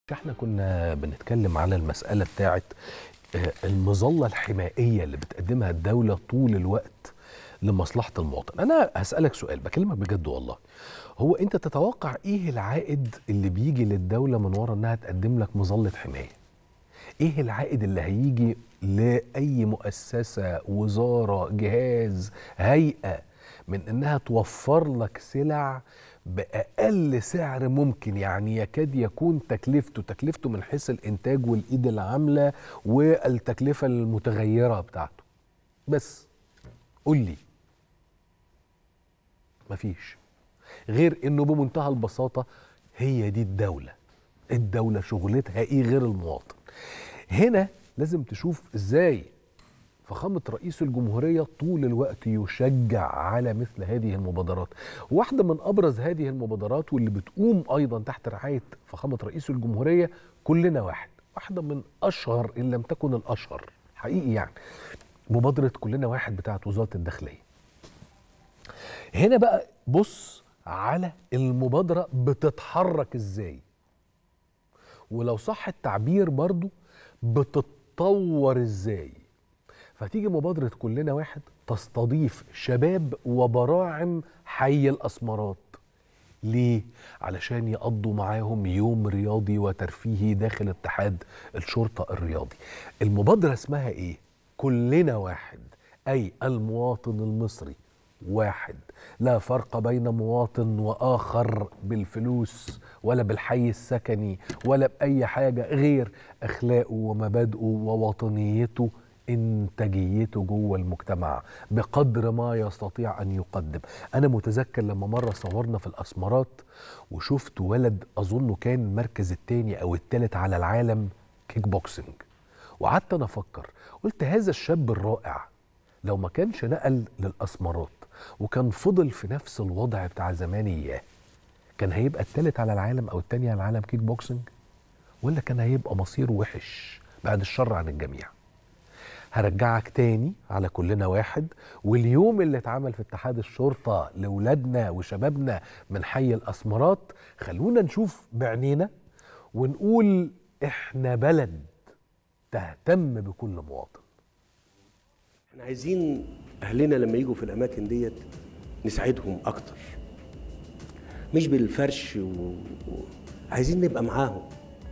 احنا كنا بنتكلم على المسألة بتاعت آه، المظلة الحمائية اللي بتقدمها الدولة طول الوقت لمصلحة المواطن أنا هسألك سؤال بكلمك بجد والله هو أنت تتوقع إيه العائد اللي بيجي للدولة من ورا إنها تقدم لك مظلة حماية إيه العائد اللي هيجي لأي مؤسسة وزارة جهاز هيئة من إنها توفر لك سلع بأقل سعر ممكن يعني يكاد يكون تكلفته تكلفته من حيث الإنتاج والإيد العاملة والتكلفة المتغيرة بتاعته بس قول لي مفيش غير انه بمنتهى البساطه هي دي الدوله الدوله شغلتها ايه غير المواطن هنا لازم تشوف ازاي فخامة رئيس الجمهورية طول الوقت يشجع على مثل هذه المبادرات واحدة من أبرز هذه المبادرات واللي بتقوم أيضا تحت رعاية فخامة رئيس الجمهورية كلنا واحد واحدة من أشهر إن لم تكن الأشهر حقيقي يعني مبادرة كلنا واحد بتاعت وزارة الداخلية هنا بقى بص على المبادرة بتتحرك ازاي ولو صح التعبير برضو بتتطور ازاي فتيجي مبادرة كلنا واحد تستضيف شباب وبراعم حي الأسمرات ليه؟ علشان يقضوا معاهم يوم رياضي وترفيهي داخل اتحاد الشرطة الرياضي المبادرة اسمها ايه؟ كلنا واحد أي المواطن المصري واحد لا فرق بين مواطن وآخر بالفلوس ولا بالحي السكني ولا بأي حاجة غير أخلاقه ومبادئه ووطنيته انتاجيته جوه المجتمع بقدر ما يستطيع ان يقدم انا متذكر لما مره صورنا في الاسمرات وشفت ولد اظنه كان المركز الثاني او الثالث على العالم كيك بوكسنج وقعدت انا افكر قلت هذا الشاب الرائع لو ما كانش نقل للاسمرات وكان فضل في نفس الوضع بتاع زمان اياه كان هيبقى الثالث على العالم او الثاني على العالم كيك بوكسنج ولا كان هيبقى مصيره وحش بعد الشر عن الجميع هرجعك تاني على كلنا واحد واليوم اللي اتعمل في اتحاد الشرطة لولادنا وشبابنا من حي الأسمرات خلونا نشوف بعينينا ونقول احنا بلد تهتم بكل مواطن احنا عايزين اهلنا لما يجوا في الاماكن ديت نساعدهم اكتر مش بالفرش و... و... عايزين نبقى معاهم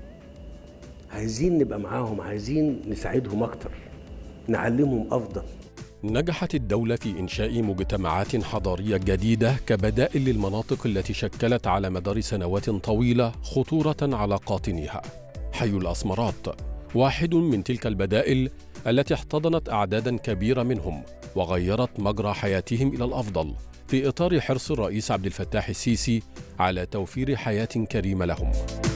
عايزين نبقى معاهم عايزين نساعدهم اكتر نعلمهم افضل نجحت الدولة في إنشاء مجتمعات حضارية جديدة كبدائل للمناطق التي شكلت على مدار سنوات طويلة خطورة على قاطنيها. حي الأسمرات واحد من تلك البدائل التي احتضنت أعدادا كبيرة منهم وغيرت مجرى حياتهم إلى الأفضل في إطار حرص الرئيس عبد الفتاح السيسي على توفير حياة كريمة لهم.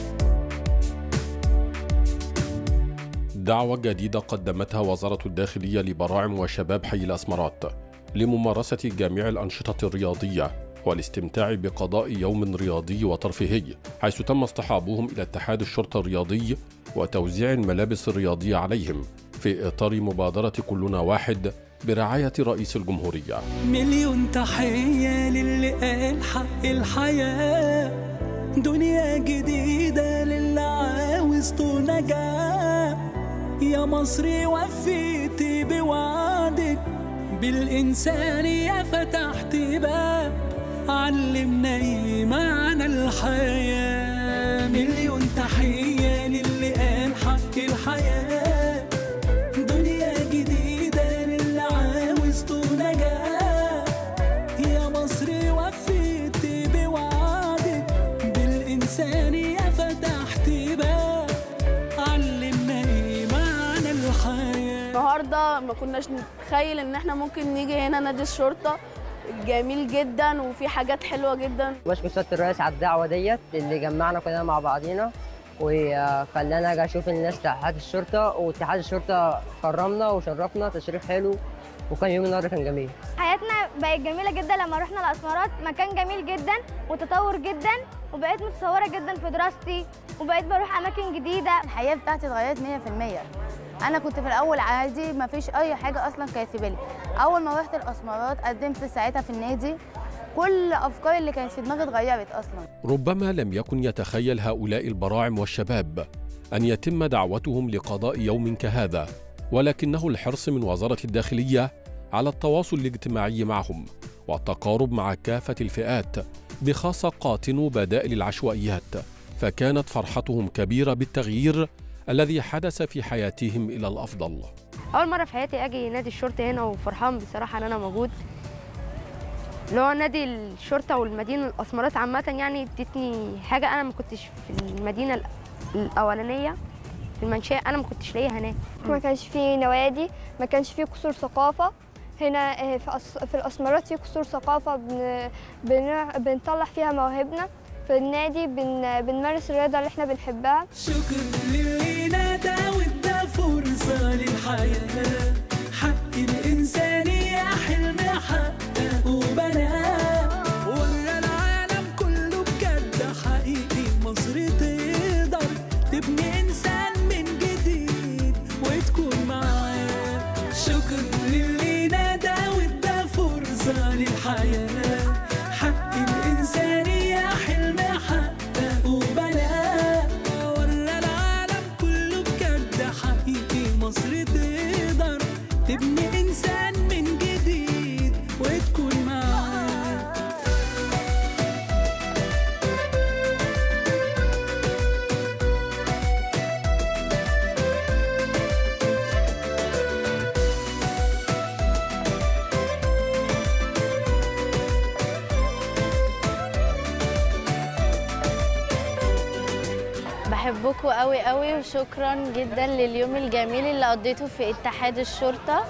دعوة جديدة قدمتها وزارة الداخلية لبراعم وشباب حي الأسمرات لممارسة جميع الأنشطة الرياضية والاستمتاع بقضاء يوم رياضي وترفيهي حيث تم اصطحابهم إلى اتحاد الشرطة الرياضي وتوزيع الملابس الرياضية عليهم في إطار مبادرة كلنا واحد برعاية رئيس الجمهورية مليون تحية للي قال حق الحياة دنيا جديدة للي عاوز طول نجاة يا مصري وفيتي بوعدك بالإنسانية فتحت باب علمنا إيه معنى الحياة مليون تحية للي قال حق الحياة دنيا جديدة للي عاوز طول نجاة يا مصري وفيتي بوعدك بالإنسانية فتحت باب علمنا إيه معنى الحياة النهارده ما كناش نتخيل ان احنا ممكن نيجي هنا نادي الشرطه جميل جدا وفي حاجات حلوه جدا بشكر سياده الرئيس على الدعوه ديت اللي جمعنا كلنا مع بعضينا وخلانا اجي اشوف الناس في اتحاد الشرطه واتحاد الشرطه كرمنا وشرفنا تشريف حلو وكان يوم النهارده كان جميل حياتنا بقت جميلة جدا لما رحنا الأسمرات مكان جميل جدا متطور جدا وبقيت متطورة جدا في دراستي وبقيت بروح أماكن جديدة الحياه بتاعتي اتغيرت 100% انا كنت في الاول عادي ما فيش اي حاجه اصلا كانت في بالي اول ما رحت الاسمرات قدمت ساعتها في النادي كل افكاري اللي كانت في دماغي اتغيرت اصلا ربما لم يكن يتخيل هؤلاء البراعم والشباب أن يتم دعوتهم لقضاء يوم كهذا ولكنه الحرص من وزارة الداخلية على التواصل الاجتماعي معهم والتقارب مع كافة الفئات بخاصة قاطنوا بدائل العشوائيات فكانت فرحتهم كبيرة بالتغيير الذي حدث في حياتهم إلى الأفضل اول مره في حياتي اجي نادي الشرطه هنا وفرحان بصراحه ان انا موجود اللي هو نادي الشرطه والمدينه الاسمرات عامه يعني ادتني حاجه انا ما كنتش في المدينه الأ- الاولانيه في المنشاه انا ما كنتش لاقيها هناك ما كانش فيه نوادي ما كانش فيه قصور ثقافة هنا آه، في أس- في الأسمرات في قصور ثقافة بن... بن... بنطلع فيها مواهبنا في النادي بن... بنمارس الرياضة اللي احنا بنحبها شكر للي نادى وادى فرصة للحياة حق الإنسانية حلم حقق وبناه ورا العالم كله بجد حقيقي مصر تقدر تبني إنسان من جديد وتكون معاه شكر للي نادى وادى فرصة للحياة حق الإنسانية حلم حقق وبناه ورا العالم كله بجد حقيقي مصر تقدر تبني إنسان من جديد وتكون معاه بحبكم قوي قوي وشكرا جدا لليوم الجميل اللي قضيته في اتحاد الشرطة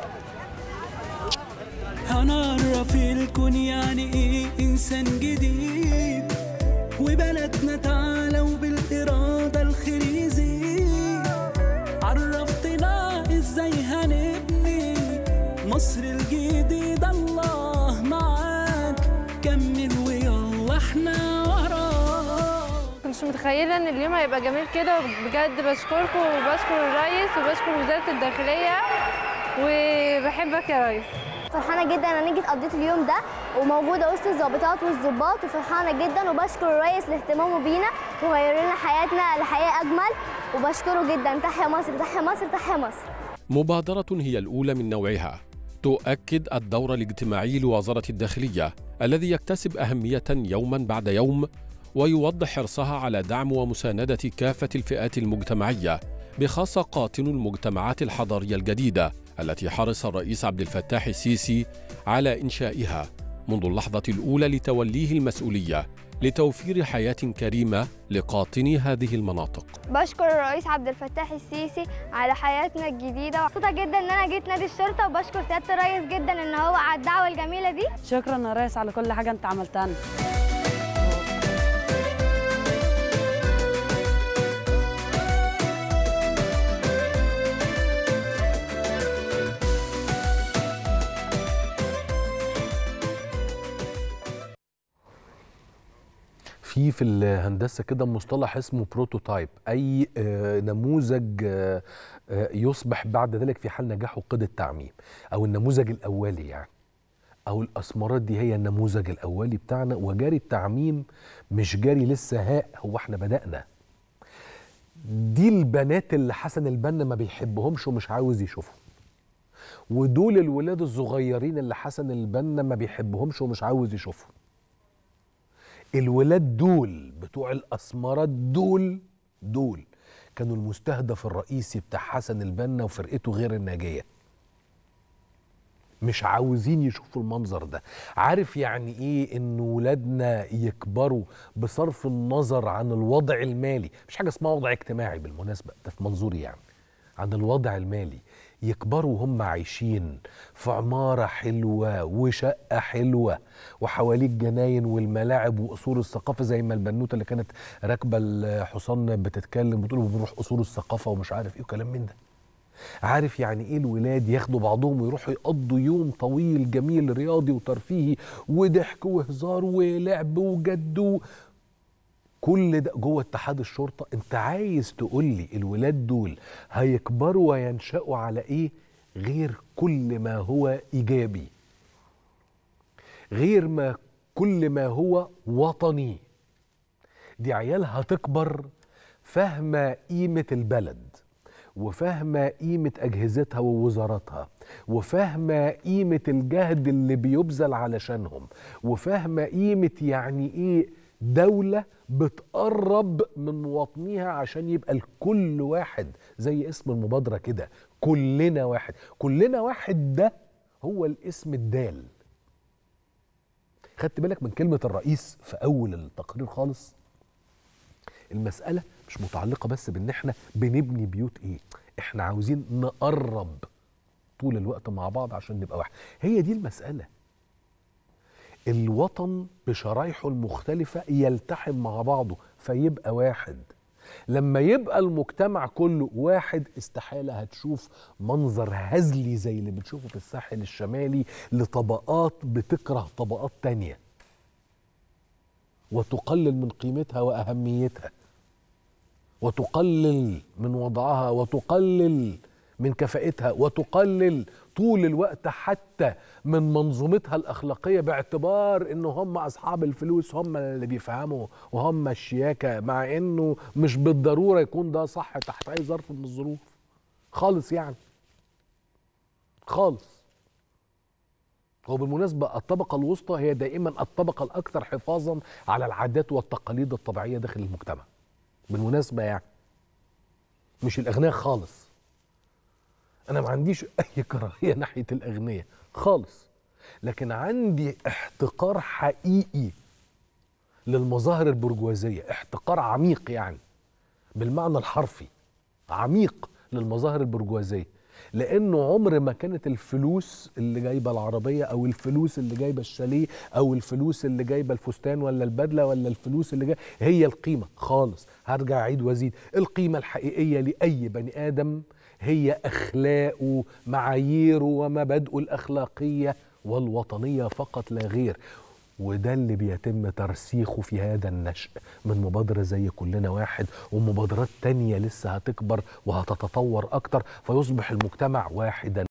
هنعرف الكون يعني ايه انسان جديد وبلدنا تعالى وبالإرادة الخير يزيد عرفتنا ازاي هنبني مصر الجديدة الله معاك كمل ويلا احنا وراك كنتش متخيله ان اليوم هيبقى جميل كده بجد بشكركم وبشكر الريس وبشكر وزاره الداخليه وبحبك يا ريس فرحانة جدا أنا جيت قضيت اليوم ده وموجودة وسط الضابطات والظباط وفرحانة جدا وبشكر الريس لاهتمامه بينا وغير لنا حياتنا لحياة أجمل وبشكره جدا تحيا مصر تحيا مصر تحيا مصر مبادرة هي الأولى من نوعها تؤكد الدور الاجتماعي لوزارة الداخلية الذي يكتسب أهمية يوما بعد يوم ويوضح حرصها على دعم ومساندة كافة الفئات المجتمعية بخاصة قاطن المجتمعات الحضارية الجديدة التي حرص الرئيس عبد الفتاح السيسي على إنشائها منذ اللحظة الأولى لتوليه المسؤولية لتوفير حياة كريمة لقاطني هذه المناطق بشكر الرئيس عبد الفتاح السيسي على حياتنا الجديدة مبسوطة جدا إن أنا جيت نادي الشرطة وبشكر سيادة الرئيس جدا إن هو على الدعوة الجميلة دي شكرا يا ريس على كل حاجه انت عملتها لنا في في الهندسه كده مصطلح اسمه بروتوتايب اي آه، نموذج آه، آه، يصبح بعد ذلك في حال نجاحه قيد التعميم او النموذج الاولي يعني او الاسمرات دي هي النموذج الاولي بتاعنا وجاري التعميم مش جاري لسه هاء هو احنا بدانا دي البنات اللي حسن البنا ما بيحبهمش ومش عاوز يشوفهم ودول الولاد الصغيرين اللي حسن البنا ما بيحبهمش ومش عاوز يشوفهم الولاد دول بتوع الاسمرات دول دول كانوا المستهدف الرئيسي بتاع حسن البنا وفرقته غير الناجيه مش عاوزين يشوفوا المنظر ده عارف يعني ايه ان ولادنا يكبروا بصرف النظر عن الوضع المالي مش حاجه اسمها وضع اجتماعي بالمناسبه ده في منظوري يعني عن الوضع المالي يكبروا وهم عايشين في عمارة حلوة وشقة حلوة وحواليك جناين والملاعب وقصور الثقافة زي ما البنوتة اللي كانت راكبة الحصان بتتكلم بتقول بنروح قصور الثقافة ومش عارف ايه وكلام من ده عارف يعني ايه الولاد ياخدوا بعضهم ويروحوا يقضوا يوم طويل جميل رياضي وترفيهي وضحك وهزار ولعب وجد و- كل ده جوه اتحاد الشرطه انت عايز تقول لي الولاد دول هيكبروا وينشأوا على ايه غير كل ما هو ايجابي غير ما كل ما هو وطني دي عيال هتكبر فاهمة قيمة البلد وفاهمة قيمة أجهزتها ووزاراتها وفاهمة قيمة الجهد اللي بيبذل علشانهم وفاهمة قيمة يعني إيه دولة بتقرب من مواطنيها عشان يبقى الكل واحد زي اسم المبادرة كده كلنا واحد كلنا واحد ده هو الاسم الدال خدت بالك من كلمة الرئيس في أول التقرير خالص المسألة مش متعلقة بس بإن إحنا بنبني بيوت إيه إحنا عاوزين نقرب طول الوقت مع بعض عشان نبقى واحد هي دي المسألة الوطن بشرايحه المختلفة يلتحم مع بعضه فيبقى واحد لما يبقى المجتمع كله واحد استحالة هتشوف منظر هزلي زي اللي بتشوفه في الساحل الشمالي لطبقات بتكره طبقات تانية وتقلل من قيمتها وأهميتها وتقلل من وضعها وتقلل من كفاءتها وتقلل طول الوقت حتى من منظومتها الأخلاقية باعتبار إنه هم أصحاب الفلوس هم اللي بيفهموا وهم الشياكة مع إنه مش بالضرورة يكون ده صح تحت أي ظرف من الظروف خالص يعني خالص هو بالمناسبة الطبقة الوسطى هي دائما الطبقة الأكثر حفاظا على العادات والتقاليد الطبيعية داخل المجتمع بالمناسبة يعني مش الأغنياء خالص أنا ما عنديش أي كراهية ناحية الأغنياء خالص لكن عندي احتقار حقيقي للمظاهر البرجوازية احتقار عميق يعني بالمعنى الحرفي عميق للمظاهر البرجوازية لانه عمر ما كانت الفلوس اللي جايبه العربيه او الفلوس اللي جايبه الشاليه او الفلوس اللي جايبه الفستان ولا البدله ولا الفلوس اللي جايبه هي القيمه خالص هرجع اعيد وازيد القيمه الحقيقيه لاي بني ادم هي اخلاقه معاييره ومبادئه الاخلاقيه والوطنيه فقط لا غير وده اللي بيتم ترسيخه في هذا النشء من مبادرة زي كلنا واحد ومبادرات تانية لسه هتكبر وهتتطور أكتر فيصبح المجتمع واحدا